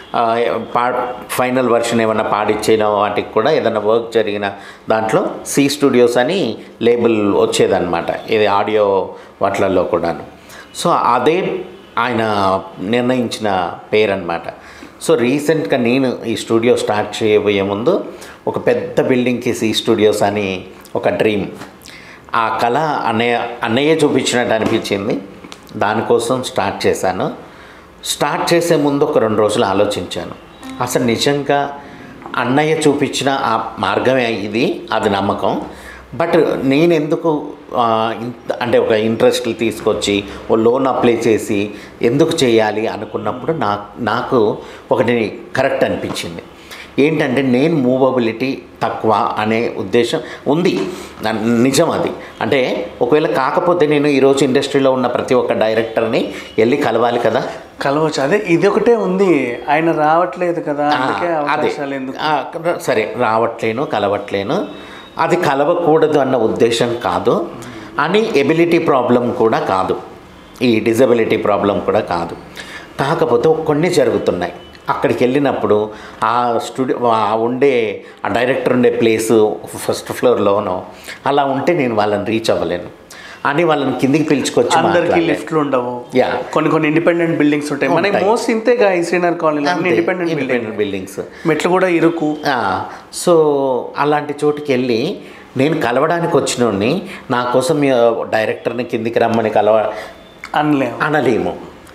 ఆ, పా final version ఏమన్నా పాడిచ్చిన వాటికి కూడా ఏదైనా వర్క్ జరిగిన దాంట్లో సి స్టూడియోస్ అని లేబుల్ వచ్చేదన్నమాట ఇది ఆడియో వాటిలలో కూడాను సో అదే ఆయన నిర్ణయించిన పేరు అనమాట సో రీసెంట్గా నేను ఈ స్టూడియో స్టార్ట్ చేయబోయే ముందు ఒక పెద్ద బిల్డింగ్కి సి స్టూడియోస్ అని ఒక డ్రీమ్ ఆ కళ అన్నయ్య అన్నయ్య చూపించినట్టు అనిపించింది దానికోసం స్టార్ట్ చేశాను స్టార్ట్ చేసే ముందు ఒక రెండు రోజులు ఆలోచించాను అసలు నిజంగా అన్నయ్య చూపించిన ఆ మార్గమే ఇది అది నమ్మకం బట్ నేను ఎందుకు ఆ, ఇంత అంటే ఒక ఇంట్రెస్ట్లు తీసుకొచ్చి ఓ లోన్ అప్లై చేసి ఎందుకు చేయాలి అనుకున్నప్పుడు నాకు నాకు ఒకటి కరెక్ట్ అనిపించింది ఏంటంటే నేను మూవబిలిటీ తక్కువ అనే ఉద్దేశం ఉంది న- నిజం అది అంటే ఒకవేళ కాకపోతే నేను ఈరోజు ఇండస్ట్రీలో ఉన్న ప్రతి ఒక్క డైరెక్టర్ని వెళ్ళి కలవాలి కదా కలవచ్చు అదే ఇది ఒకటే ఉంది ఆయన రావట్లేదు కదా అందుకే ఆ, అదే అవకాశాలు ఎందుకు ఆ, సరే రావట్లేను కలవట్లేను అది కలవకూడదు అన్న ఉద్దేశం కాదు అని ఎబిలిటీ ప్రాబ్లం కూడా కాదు ఈ డిజబిలిటీ ప్రాబ్లం కూడా కాదు కాకపోతే కొన్ని జరుగుతున్నాయి అక్కడికి వెళ్ళినప్పుడు ఆ స్టూడియో ఆ ఉండే ఆ డైరెక్టర్ ఉండే ప్లేసు ఫస్ట్ ఫ్లోర్లోనో అలా ఉంటే నేను వాళ్ళని రీచ్ అవ్వలేను అని వాళ్ళని కిందికి పిలుచుకొచ్చి అందరికి మాట్లాడలేను. లిఫ్ట్లు ఉండవు యా కొన్ని కొన్ని ఇండిపెండెంట్ బిల్డింగ్స్ ఉంటాయి మనకి ఉంటాయి. మోస్ట్ ఇంతేగా ఈ శ్రీనగర్ కాలనీ అన్ని ఇండిపెండెంట్ బిల్డింగ్ ఇండిపెండెంట్ బిల్డింగ్స్ మెట్లు కూడా ఇరుకు ఆ, సో అలాంటి చోటుకి వెళ్ళి నేను కలవడానికి వచ్చినోడిని నా కోసం మీ డైరెక్టర్ని కిందికి రమ్మని కలవ అనలేము అనలేము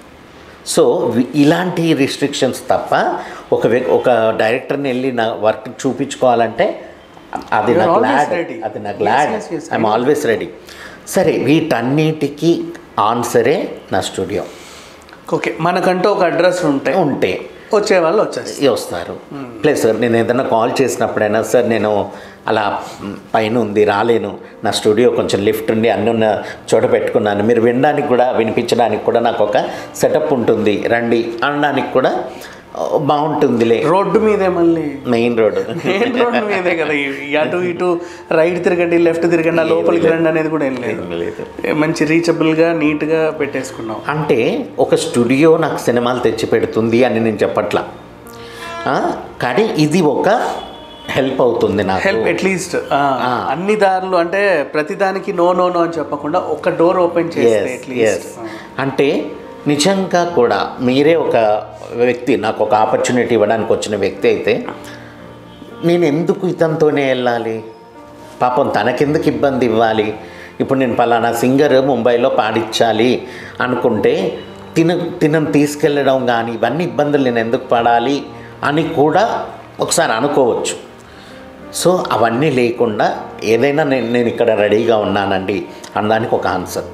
సో వి- ఇలాంటి రిస్ట్రిక్షన్స్ తప్ప ఒక వ్యక్ ఒక డైరెక్టర్ని వెళ్ళి నా వర్క్ చూపించుకోవాలంటే అది You are నాకు always గ్లాడ్ ready. అది నాకు glad yes, yes, I'm always ready సరే వీటన్నిటికీ ఆన్సరే నా స్టూడియో ఓకే మనకంటూ ఒక అడ్రస్ ఉంటాయి ఉంటే వచ్చే వాళ్ళు వచ్చేస్తారు ఈ వస్తారు ప్లస్ సార్ నేను ఏదైనా కాల్ చేసినప్పుడైనా సార్ నేను అలా మ్, పైన ఉంది రాలేను నా స్టూడియో కొంచెం లిఫ్ట్ ఉండి అన్ని ఉన్న చోట పెట్టుకున్నాను మీరు వినడానికి కూడా వినిపించడానికి కూడా నాకు ఒక సెటప్ ఉంటుంది రండి అనడానికి కూడా ఆ, బాగుంటుందిలే రోడ్డు మీదే మళ్ళీ మెయిన్ రోడ్ మెయిన్ రోడ్డు మీదే కదా ఈ అటు ఇటు రైట్ తిరగండి లెఫ్ట్ తిరగండి ఆ లోపలికి రండి అనేది కూడా ఏం లేదు లేదు ఏ మంచి రీచబుల్గా నీట్గా పెట్టేసుకున్నాం అంటే ఒక స్టూడియో నాకు సినిమాలు తెచ్చి పెడుతుంది అని నేను చెప్పట్లా ఆ, కానీ ఇది ఒక హెల్ప్ అవుతుంది నాకు హెల్ప్ అట్లీస్ట్ అన్ని దారులు అంటే ప్రతి దానికి నో నో నో అని చెప్పకుండా ఒక డోర్ ఓపెన్ చేస్తే Yes, అట్లీస్ట్ yes. అంటే నిజంగా కూడా మీరే ఒక వ్యక్తి నాకు ఒక ఆపర్చునిటీ ఇవ్వడానికి వచ్చిన వ్యక్తి అయితే నేను ఎందుకు ఇతనితోనే వెళ్ళాలి పాపం తనకెందుకు ఇబ్బంది ఇవ్వాలి ఇప్పుడు నేను పలానా సింగర్ ముంబైలో పాడించాలి అనుకుంటే తిన తినను తీసుకెళ్ళడం కానీ ఇవన్నీ ఇబ్బందులు నేను ఎందుకు పడాలి అని కూడా ఒకసారి అనుకోవచ్చు సో అవన్నీ లేకుండా ఏదైనా నేను నేను ఇక్కడ రెడీగా ఉన్నానండి అనడానికి ఒక ఆన్సర్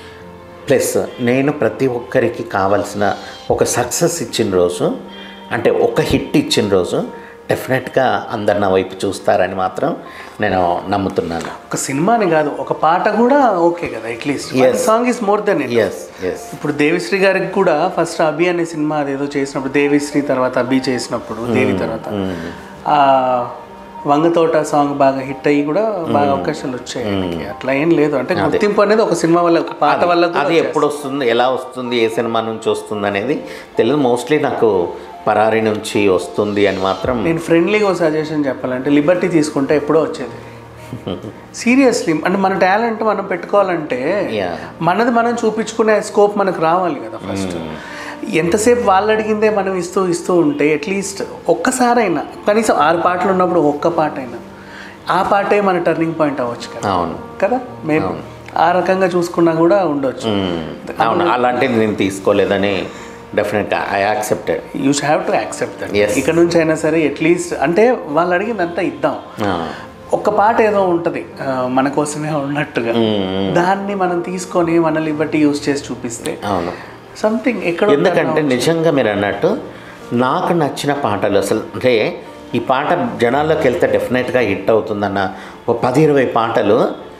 ప్లస్ నేను ప్రతి ఒక్కరికి కావాల్సిన ఒక సక్సెస్ ఇచ్చిన రోజు అంటే ఒక హిట్ ఇచ్చిన రోజు డెఫినెట్గా అందరు నా వైపు చూస్తారని మాత్రం నేను నమ్ముతున్నాను ఒక సినిమాని కాదు ఒక పాట కూడా ఓకే కదా at least Yes. Song is more than it yes yes ఇప్పుడు దేవిశ్రీ గారికి కూడా ఫస్ట్ అభి అనే సినిమా అదేదో చేసినప్పుడు దేవిశ్రీ తర్వాత అభి చేసినప్పుడు దేవి తర్వాత ఆ వంగతోట సాంగ్ బాగా హిట్ అయ్యి కూడా బాగా అవకాశాలు వచ్చాయి ఆయనకి. అట్లా ఏం లేదు అంటే గుర్తింపు అనేది ఒక సినిమా వల్ల ఒక పాట వల్ల కూడా అది ఎప్పుడు వస్తుంది ఎలా వస్తుంది ఏ సినిమా నుంచి వస్తుంది అనేది తెలియదు మోస్ట్లీ నాకు పరారి నుంచి వస్తుంది అని మాత్రం నేను ఫ్రెండ్లీగా ఒక సజెషన్ చెప్పాలంటే లిబర్టీ తీసుకుంటే ఎప్పుడో వచ్చేది సీరియస్లీ అంటే మన టాలెంట్ మనం పెట్టుకోవాలంటే Yeah. మనది మనం చూపించుకునే స్కోప్ మనకు రావాలి కదా ఫస్ట్ ఎంతసేపు వాళ్ళు అడిగిందే మనం ఇస్తూ ఇస్తూ ఉంటే అట్లీస్ట్ ఒక్కసారైనా కనీసం ఆరు పాటలు ఉన్నప్పుడు ఒక్క పాట అయినా ఆ పాటే మన టర్నింగ్ పాయింట్ అవ్వచ్చు కదా అవును కదా మేబీ ఆ రకంగా చూసుకున్నా కూడా ఉండొచ్చు మ్మ్. అవును అలాంటిది నేను తీసుకోలేదని డెఫినెట్గా I accepted you have to accept that Yes. ఇక్కడ నుంచి అయినా సరే అట్లీస్ట్ అంటే వాళ్ళు అడిగిందంతా ఇద్దాం ఒక్క పాట ఏదో ఉంటుంది మన కోసమే ఉన్నట్టుగా దాన్ని మనం తీసుకొని మన లిబర్టీ యూస్ చేసి చూపిస్తే అవును సంథింగ్ ఎక్కడ ఎందుకంటే నిజంగా మీరు అన్నట్టు నాకు నచ్చిన పాటలు అసలు అంటే ఈ పాట జనాల్లోకి వెళ్తే డెఫినెట్గా హిట్ అవుతుందన్న ఒక పది ఇరవై పాటలు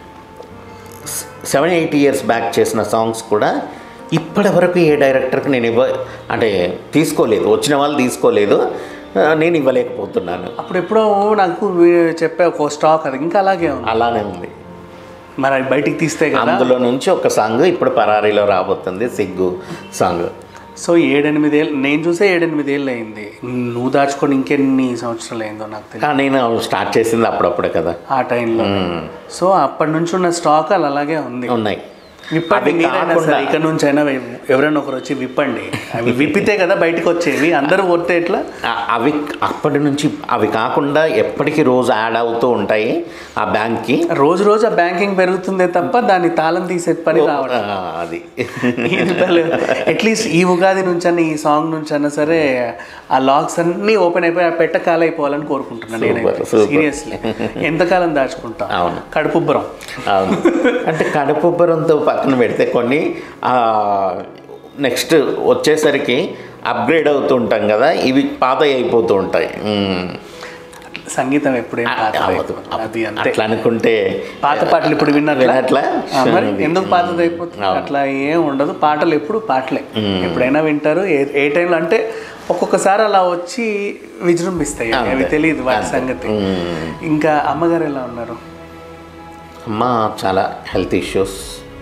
సెవెన్ ఎయిట్ ఇయర్స్ బ్యాక్ చేసిన సాంగ్స్ కూడా ఇప్పటి వరకు ఏ డైరెక్టర్కి నేను ఇవ్వ అంటే తీసుకోలేదు వచ్చిన వాళ్ళు తీసుకోలేదు ఆ, నేను ఇవ్వలేకపోతున్నాను అప్పుడు ఎప్పుడో నాకు వీ- చెప్పే ఒక స్టాక్ అది ఇంకా అలాగే ఉంది అలానే ఉంది మరి అది బయటికి తీస్తే కదా అందులో నుంచి ఒక సాంగ్ ఇప్పుడు పరారీలో రాబోతుంది సిగ్గు సాంగ్ సో ఏడెనిమిదేళ్ళు నేను చూసే ఏడెనిమిదేళ్ళు అయింది నువ్వు దాచుకొని ఇంకెన్ని సంవత్సరాలు అయిందో నాకు తెలియదు కానీ నేను స్టార్ట్ చేసింది అప్పుడప్పుడే కదా ఆ టైంలో సో అప్పటి నుంచి ఉన్న స్టాక్ అలా అలాగే ఉంది ఉన్నాయి విప్పండి అవి మీరైనా కాకుండా- సరే ఇక్కడ నుంచి అయినా ఎవరైనా ఒకరు వచ్చి విప్పండి అవి విప్పితే కదా బయటకు వచ్చేవి అందరూ కొడితే ఎట్లా ఆ- అవి అప్పటి నుంచి అవి కాకుండా ఎప్పటికీ రోజు యాడ్ అవుతూ ఉంటాయి ఆ బ్యాంక్కి రోజు రోజు ఆ బ్యాంకింగ్ పెరుగుతుందే తప్ప దాన్ని తాళం తీసే పని రావడం ఆ, అది అట్లీస్ట్ ఈ ఉగాది నుంచి అన్న ఈ సాంగ్ నుంచి అన్నా సరే ఆ లాక్స్ అన్నీ ఓపెన్ అయిపోయి ఆ పెట్ట కాలైపోవాలని కోరుకుంటున్నాను నేనైతే super. సీరియస్లీ ఎంతకాలం దాచుకుంటా అవును. కడుపుబ్బరం అవును అంటే కడుపుబ్బరంతో పక్కన పెడితే కొన్ని నెక్స్ట్ వచ్చేసరికి అప్గ్రేడ్ అవుతూ ఉంటాం కదా ఇవి పాత అయిపోతూ ఉంటాయి ఉమ్. సంగీతం ఎప్పుడేం పాత అవ్వదు. అది అంతే అట్లా అనుకుంటే పాత పాటలు ఇప్పుడు విన్నట్లా వినట్లా? ఆ, మరి ఎందుకు పాతది అయిపోతుంది అవును. అట్లా ఏం ఉండదు పాటలు ఎప్పుడు పాటలే ఎప్పుడైనా వింటారు ఏ ఏ టైంలో అంటే ఒక్కొక్కసారి అలా వచ్చి విజృంభిస్తాయి అవి అంతే. తెలియదు వాటి అంతే. సంగతి మ్మ్. ఇంకా అమ్మగారు ఎలా ఉన్నారు అమ్మ చాలా హెల్త్ ఇష్యూస్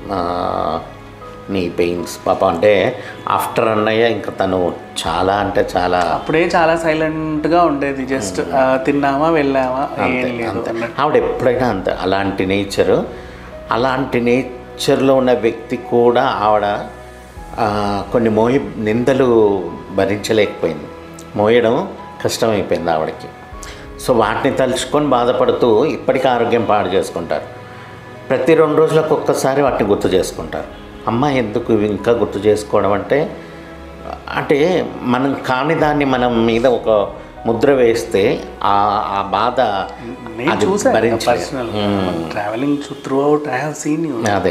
నీ పెయిన్స్ పాప అంటే ఆఫ్టర్ అన్నయ్య ఇంకా తను చాలా అంటే చాలా అప్పుడే చాలా సైలెంట్ గా ఉండేది జస్ట్ తిన్నామా వెళ్ళామా ఏం అంతే లేదు అంతే అన్నట్టు. ఆవిడ ఎప్పుడైనా అంతే అలాంటి నేచరు అలాంటి నేచర్లో ఉన్న వ్యక్తి కూడా ఆవిడ ఆ, కొన్ని మోయి నిందలు భరించలేకపోయింది మోయడం కష్టమైపోయింది ఆవిడకి సో వాటిని తలుచుకొని బాధపడుతూ ఇప్పటికీ ఆరోగ్యం పాడు చేసుకుంటారు ప్రతి రెండు రోజులకు ఒక్కసారి వాటిని గుర్తు చేసుకుంటారు అమ్మ ఎందుకు ఇవి ఇంకా గుర్తు చేసుకోవడం అంటే అంటే మనం కాని దాన్ని మనం మీద ఒక ముద్ర వేస్తే ఆ ఆ బాధ నేను అది చూసాను భరించలేం. Personal travelling throughout I have seen you అదే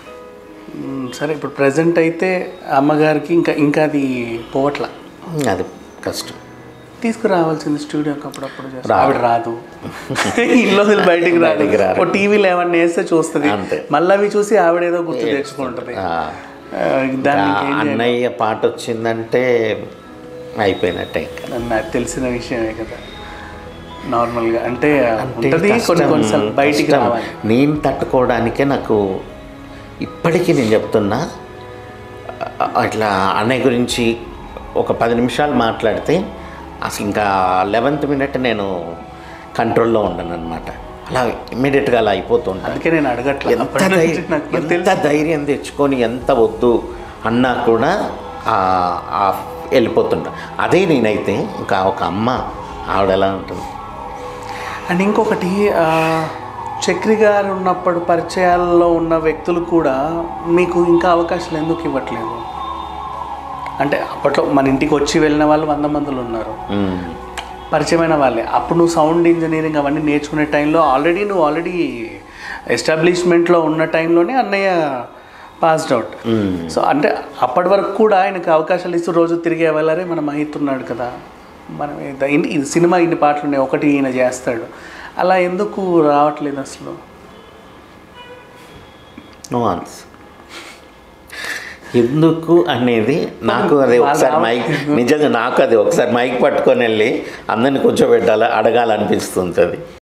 సరే ఇప్పుడు ప్రజెంట్ అయితే అమ్మగారికి ఇంకా ఇంకా అది పోవట్లా అది కష్టం తీసుకురావాల్సింది స్టూడియోకి అప్పుడప్పుడు చేస్తే. రాదు. ఆవిడ రాదు ఇల్లు వదిలి బయటికి రాదు బయటికి రారు. ఓ టీవీలో ఏమన్నా వేస్తే చూస్తుంది అంతే. మళ్ళీ అవి చూసి ఆవిడేదో గుర్తు తెచ్చుకుంటుంది ఆ, ఆ, దాన్ని ఆ ఇంకేం చేయలేం. అన్నయ్య పాట వచ్చిందంటే అయిపోయినట్టే ఇంకా నాకు తెలిసిన విషయమే కదా నార్మల్గా అంటే అంటే ఉంటుంది కొన్ని కష్టం, కొన్నిసార్లు బయటికి కష్టం. రావాలి నేను తట్టుకోవడానికే నాకు ఇప్పటికీ నేను చెప్తున్నా అ- అట్లా అన్నయ్య గురించి ఒక పది నిమిషాలు మాట్లాడితే అసలు ఇంకా లెవెన్త్ మినిట్ నేను కంట్రోల్లో ఉండను అనమాట అలా ఇమ్మీడియట్గా అలా అయిపోతుంటాను అందుకే నేను అడగట్లేదు ఎంత అప్పటి నుంచి ధైర్యం నాకు ఎంత తెలుసు ధైర్యం తెచ్చుకొని ఎంత వద్దు అన్నా కూడా ఆ- ఆ వెళ్ళిపోతుంటా అదే నేనైతే ఇంకా ఒక అమ్మ ఆవిడ ఎలా ఉంటుంది అండ్ ఇంకొకటి ఆ, చక్రి గారు ఉన్నప్పుడు పరిచయాల్లో ఉన్న వ్యక్తులు కూడా మీకు ఇంకా అవకాశాలు ఎందుకు ఇవ్వట్లేదు అంటే అప్పట్లో మన ఇంటికి వచ్చి వెళ్ళిన వాళ్ళు వంద మందులు ఉన్నారు మ్మ్. పరిచయమైన వాళ్ళే అప్పుడు నువ్వు సౌండ్ ఇంజనీరింగ్ అవన్నీ నేర్చుకునే టైంలో ఆల్రెడీ నువ్వు ఆల్రెడీ ఎస్టాబ్లిష్మెంట్లో ఉన్న టైంలోనే అన్నయ్య పాస్డ్ అవుట్ మ్మ్. సో అంటే అప్పటి వరకు కూడా ఆయనకు అవకాశాలు ఇస్తూ రోజు తిరిగే వెళ్ళారే మన మహిత్ ఉన్నాడు కదా మనం ఇది- ఇన్ని- ఇది సినిమా ఇన్ని పాటలు ఉన్నాయి ఒకటి ఈయన చేస్తాడు అలా ఎందుకు రావట్లేదు అసలు నో ఆన్సర్ ఎందుకు అనేది నాకు అది ఒకసారి మైక్ నిజంగా నాకు అది ఒకసారి మైక్ పట్టుకొని వెళ్ళి అందరిని కూర్చోబెట్టాలి అడగాలనిపిస్తుంది అది